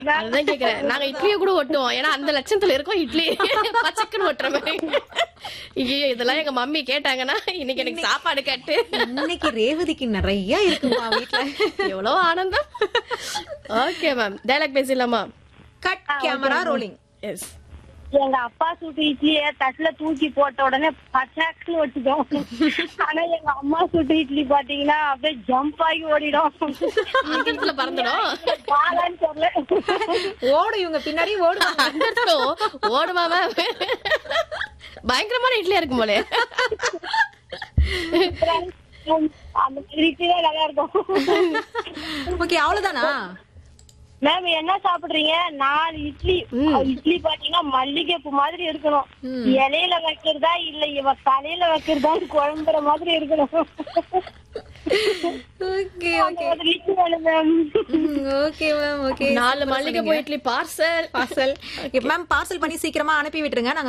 அதுதான் கேக்குறேன் நாங்க இட்லியை கூட ஒட்டுவோம் ஏன்னா அந்த லட்சத்துல இருக்கோம் இட்லி பச்சைக்குன்னு ஒட்டுற மாதிரி ஐயோ இதெல்லாம் எங்க மம்மி கேட்டாங்கன்னா இன்னைக்கு எனக்கு சாப்பாடு கட்டு இன்னைக்கு ரேவதிக்கு நிறைய இருக்குமா வீட்ல எவ்வளவு ஆனந்தம் ஓகே மேம் டைலாக் பேசிடலாமா கட் கேமரா ரோலிங் எஸ் எங்க அப்பா சுட்டு இட்லிய தட்டுல தூக்கி போட்ட உடனே பச்சாக்குன்னு வச்சுட்டோம் ஆனா எங்க அம்மா சுட்டு இட்லி பாத்தீங்கன்னா அப்படியே ஜம்ப் ஆகி ஓடிடும் அந்த இடத்துல பறந்துடும் பாலான்னு தெரியல ஓடும் இவங்க பின்னாடி ஓடுவாங்க அந்த இடத்துல ஓடுமா மேம் பயங்கரமான இட்லியா இருக்கும் போலே அந்த மாதிரி இட்லி தான் நல்லா இருக்கும் ஓகே அவ்வளவுதானா மேம் என்ன சாப்பிடுறீங்க நாலு இட்லி இட்லி பாத்தீங்கன்னா மல்லிகைப்பூ மாதிரி இருக்கணும் இலையில வைக்கிறதா இல்ல இவ தலையில வைக்கிறதான்னு குழம்புற மாதிரி இருக்கணும் ஓகே அந்த மாதிரி இட்லி வேணும் மேம் ஓகே மேம் ஓகே நாலு மல்லிகை போய் idli parcel parcel ma'am parcel பண்ணி சீக்கிரமா அனுப்பி விட்டுருங்க நாங்க